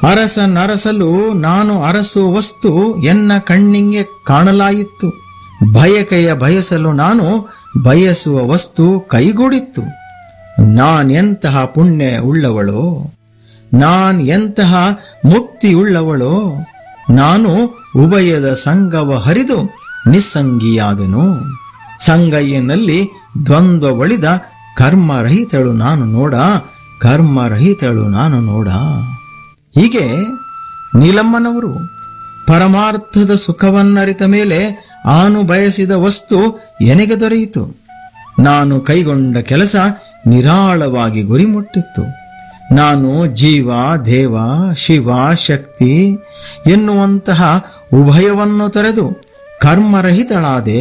ಅರಸ ನರಸಲು ನಾನು ಅರಸು ವಸ್ತು ಎನ್ನ ಕಣ್ಣಿಂಗೆ ಕಾಣಲಾಯಿತು ಬಯಕೆಯ ಬಯಸಲು ನಾನು ಬಯಸುವ ವಸ್ತು ಕೈಗೂಡಿತ್ತು ನಾನೆಂತಹ ಪುಣ್ಯ ಉಳ್ಳವಳೋ ನಾನ್ ಎಂತಹ ಮುಕ್ತಿ ಉಳ್ಳವಳೋ ನಾನು ಉಭಯದ ಸಂಗವ ಹರಿದು ನಿಸ್ಸಂಗಿಯಾದೆನು ಸಂಗಯ್ಯನಲ್ಲಿ ದ್ವಂದ್ವ ಒಳಿದ ಕರ್ಮರಹಿತಳು ನಾನು ನೋಡ ಕರ್ಮರಹಿತಳು ನಾನು ನೋಡ ಹೀಗೆ ನೀಲಮ್ಮನವರು ಪರಮಾರ್ಥದ ಸುಖವನ್ನರಿತ ಮೇಲೆ ಆನು ಬಯಸಿದ ವಸ್ತು ಎನೆಗೆ ದೊರೆಯಿತು ನಾನು ಕೈಗೊಂಡ ಕೆಲಸ ನಿರಾಳವಾಗಿ ಗುರಿ ಮುಟ್ಟಿತ್ತು ನಾನು ಜೀವ ದೇವ ಶಿವ ಶಕ್ತಿ ಎನ್ನುವಂತಹ ಉಭಯವನ್ನು ತೊರೆದು ಕರ್ಮರಹಿತಳಾದೆ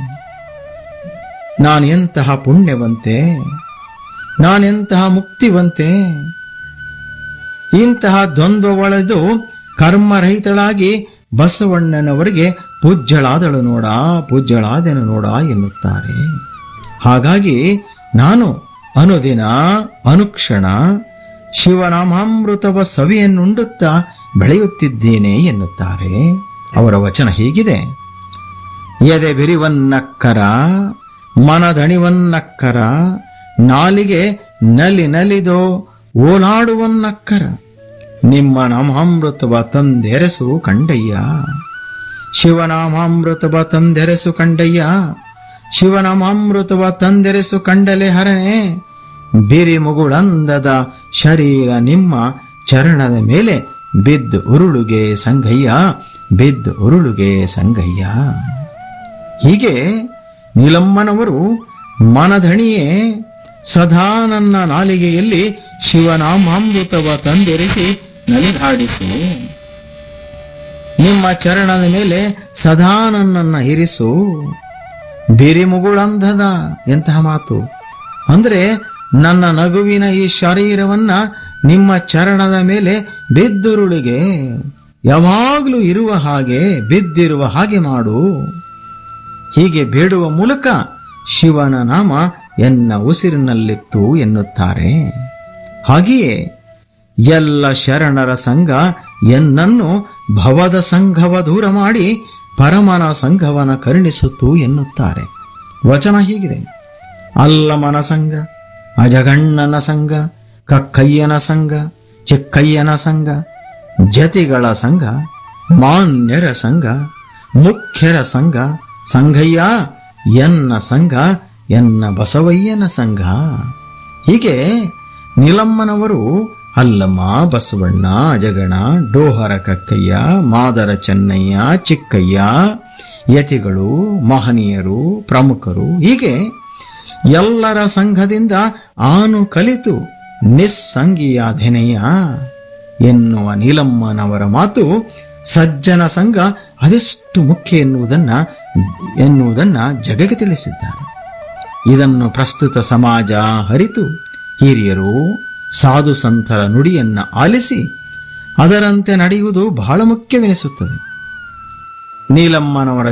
ನಾನೆಂತಹ ಪುಣ್ಯವಂತೆ ನಾನೆಂತಹ ಮುಕ್ತಿವಂತೆ ಇಂತಹ ದ್ವಂದ್ವ ಒಳೆದು ಕರ್ಮರಹಿತಳಾಗಿ ಬಸವಣ್ಣನವರಿಗೆ ಪೂಜ್ಯಳಾದಳು ನೋಡ ಪೂಜ್ಯಳಾದೆನು ನೋಡ ಎನ್ನುತ್ತಾರೆ ಹಾಗಾಗಿ ನಾನು ಅನುದಿನ ಅನುಕ್ಷಣ ಶಿವನಾಮಾಮೃತವ ಸವಿಯನ್ನುಂಡುತ್ತಾ ಬೆಳೆಯುತ್ತಿದ್ದೇನೆ ಎನ್ನುತ್ತಾರೆ ಅವರ ವಚನ ಹೀಗಿದೆ ಎದೆ ಬಿರಿವನ್ನಕ್ಕರ ಮನದಣಿವನ್ನಕ್ಕರ ನಾಲಿಗೆ ನಲಿ ನಲಿದೋ ಓಲಾಡುವನ್ನಕ್ಕರ ನಿಮ್ಮ ನಾಮಾಮೃತವ ತಂದೆರೆಸು ಕಂಡಯ್ಯ ಶಿವನಾಮಾಮೃತವ ತಂದೆರೆಸು ಕಂಡಯ್ಯ ಶಿವನಾಮಾಮೃತವ ತಂದೆರೆಸು ಕಂಡಲೆ ಹರನೆ ಬಿರಿ ಮುಗುಳಂದದ ಶರೀರ ನಿಮ್ಮ ಚರಣದ ಮೇಲೆ ಬಿದ್ದು ಉರುಳುಗೆ ಸಂಗಯ್ಯ ಬಿದ್ದು ಉರುಳುಗೆ ಸಂಗಯ್ಯ ಹೀಗೆ ನೀಲಮ್ಮನವರು ಮನಧಣಿಯೇ ಸದಾ ನನ್ನ ನಾಲಿಗೆಯಲ್ಲಿ ಶಿವನಾಮಾಮೃತವ ತಂದೆರಿಸಿ ನಲಿದಾಡಿಸು ನಿಮ್ಮ ಚರಣದ ಮೇಲೆ ಸದಾ ನನ್ನನ್ನ ಇರಿಸು ಬಿರಿಮುಗುಳಂಧದ ಎಂತಹ ಮಾತು ಅಂದ್ರೆ ನನ್ನ ನಗುವಿನ ಈ ಶರೀರವನ್ನ ನಿಮ್ಮ ಚರಣದ ಮೇಲೆ ಬಿದ್ದುರುಳಿಗೆ ಯಾವಾಗಲೂ ಇರುವ ಹಾಗೆ ಬಿದ್ದಿರುವ ಹಾಗೆ ಮಾಡು ಹೀಗೆ ಬೇಡುವ ಮೂಲಕ ಶಿವನ ನಾಮ ಎನ್ನ ಉಸಿರಿನಲ್ಲಿತ್ತು ಎನ್ನುತ್ತಾರೆ ಹಾಗೆಯೇ ಎಲ್ಲ ಶರಣರ ಸಂಘ ಎನ್ನನ್ನು ಭವದ ಸಂಘವ ದೂರ ಮಾಡಿ ಪರಮನ ಸಂಘವನ ಕರುಣಿಸುತ್ತು ಎನ್ನುತ್ತಾರೆ ವಚನ ಹೀಗಿದೆ ಅಲ್ಲಮನ ಸಂಘ ಅಜಗಣ್ಣನ ಸಂಘ ಕಕ್ಕಯ್ಯನ ಸಂಘ ಚಿಕ್ಕಯ್ಯನ ಸಂಘ ಜತಿಗಳ ಸಂಘ ಮಾನ್ಯರ ಸಂಘ ಮುಖ್ಯರ ಸಂಘ ಸಂಘಯ್ಯ ಎನ್ನ ಸಂಘ ಎನ್ನ ಬಸವಯ್ಯನ ಸಂಘ ಹೀಗೆ ನೀಲಮ್ಮನವರು ಅಲ್ಲಮ್ಮ ಬಸವಣ್ಣ ಅಜಗಣ ಡೋಹರ ಕಕ್ಕಯ್ಯ ಮಾದರ ಚೆನ್ನಯ್ಯ ಚಿಕ್ಕಯ್ಯ ಯತಿಗಳು ಮಹನೀಯರು ಪ್ರಮುಖರು ಹೀಗೆ ಎಲ್ಲರ ಸಂಘದಿಂದ ಆನು ಕಲಿತು ನಿಸ್ಸಂಗಿಯಾಧೆನೆಯ ಎನ್ನುವ ನೀಲಮ್ಮನವರ ಮಾತು ಸಜ್ಜನ ಸಂಘ ಅದೆಷ್ಟು ಮುಖ್ಯ ಎನ್ನುವುದನ್ನ ಎನ್ನುವುದನ್ನ ಜಗಕ್ಕೆ ತಿಳಿಸಿದ್ದಾರೆ ಇದನ್ನು ಪ್ರಸ್ತುತ ಸಮಾಜ ಹರಿತು ಹಿರಿಯರು ಸಾಧು ಸಂತರ ನುಡಿಯನ್ನ ಆಲಿಸಿ ಅದರಂತೆ ನಡೆಯುವುದು ಬಹಳ ಮುಖ್ಯವೆನಿಸುತ್ತದೆ ನೀಲಮ್ಮನವರ